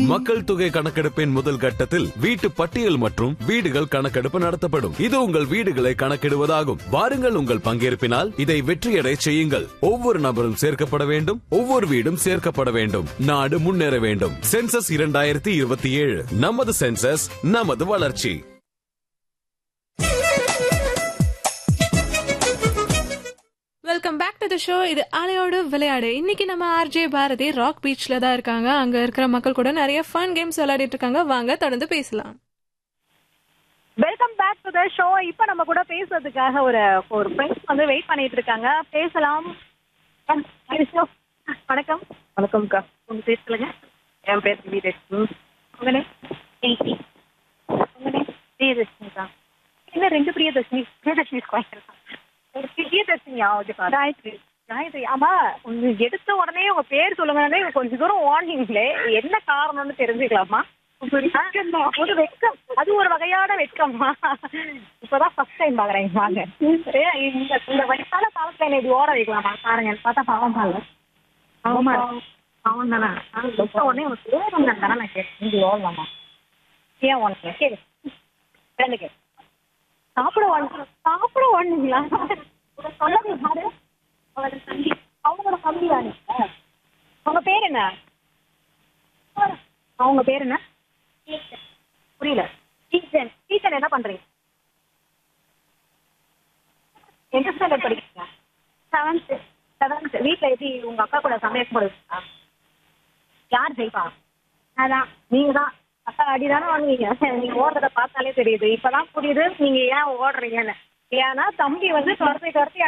மக்கள் தொகை கணக்கெடுப்பின் முதல் கட்டத்தில் வீட்டு பட்டியல் மற்றும் வீடுகள் கணக்கெடுப்பு நடத்தப்படும் இது உங்கள் வீடுகளை கணக்கிடுவதாகும் வாருங்கள் உங்கள் பங்கேற்பினால் இதை வெற்றியடை செய்யுங்கள் ஒவ்வொரு நபரும் சேர்க்கப்பட வேண்டும் ஒவ்வொரு வீடும் சேர்க்கப்பட வேண்டும் நாடு முன்னேற வேண்டும் சென்சஸ் இரண்டாயிரத்தி இருபத்தி ஏழு நமது சென்சஸ் நமது வளர்ச்சி welcome back to the show இது அலையோடு விளையாடு இன்னைக்கு நம்ம ஆர்ஜே பாரதி ராக் பீச்ல தான் இருக்காங்க அங்க இருக்கிற மக்கள் கூட நிறைய ஃபன் கேம்ஸ் விளையாடிட்டு இருக்காங்க வாங்க தொடர்ந்து பேசலாம் welcome back to the show இப்போ நம்ம கூட பேசுறதுக்காக ஒரு ஒரு ஃப்ரெண்ட்ஸ் வந்து வெயிட் பண்ணிட்டு இருக்காங்க பேசலாம் வணக்கம் வணக்கம்க்கா உங்க பேர் சொல்லுங்க என் பேர் வீரலட்சுமி உங்க நேம் எயிட்டி உங்க நேம் பிரியதர்ஷினிக்கா என்ன ரெண்டு பிரியதர்ஷினி பிரியதர்ஷினி ஸ்கொயர் ஒரு பிரியதர்ஷினியா ஓகேப்பா காயத்ரி காயத்ரி ஆமா உங்க எடுத்த உடனே உங்க பேர் சொல்லுங்கன்னே கொஞ்சம் தூரம் ஓடுனீங்களே என்ன காரணம்னு தெரிஞ்சுக்கலாமா ஒரு வெட்கம் அது ஒரு வகையான வெட்கம்மா இப்பதான் ஃபர்ஸ்ட் டைம் பாக்குறேன் வாங்க ஏ, இந்த இந்த வயசான காலத்துல என்ன இப்படி ஓட வைக்கலாமா பாருங்க பார்த்தா பாவம் பாருங்க ஆமா பாவம் தானே எடுத்த உடனே உனக்கு பேருங்க தானே நான் கேட்டேன் இப்படி ஓடலாமா ஏன் ஓடல சரி ரெண்டு கேள் சாப்பிட வாங்க சாப்பிட வாங்குங்களா சொன்னது யாரு அவரோட தம்பி அவங்களோட தம்பி தானே உங்க பேர் என்ன அவங்க பேர் என்ன புரியல டீச்சர் டீச்சர் என்ன பண்றீங்க எந்த ஸ்டாண்டர்ட் படிக்கிறீங்க செவன்த் செவன்த் வீட்டில் எப்படி உங்க அக்கா கூட சமையல் போடுவீங்களா யார் ஜெயிப்பா அதான் நீங்க தான் அக்கா அடி தானே வாங்குவீங்க நீங்க ஓடுறத பார்த்தாலே தெரியுது இப்பதான் புரியுது நீங்க ஏன் ஓடுறீங்கன்னு ஏன்னா தம்பி வந்து துரத்தி துரத்தி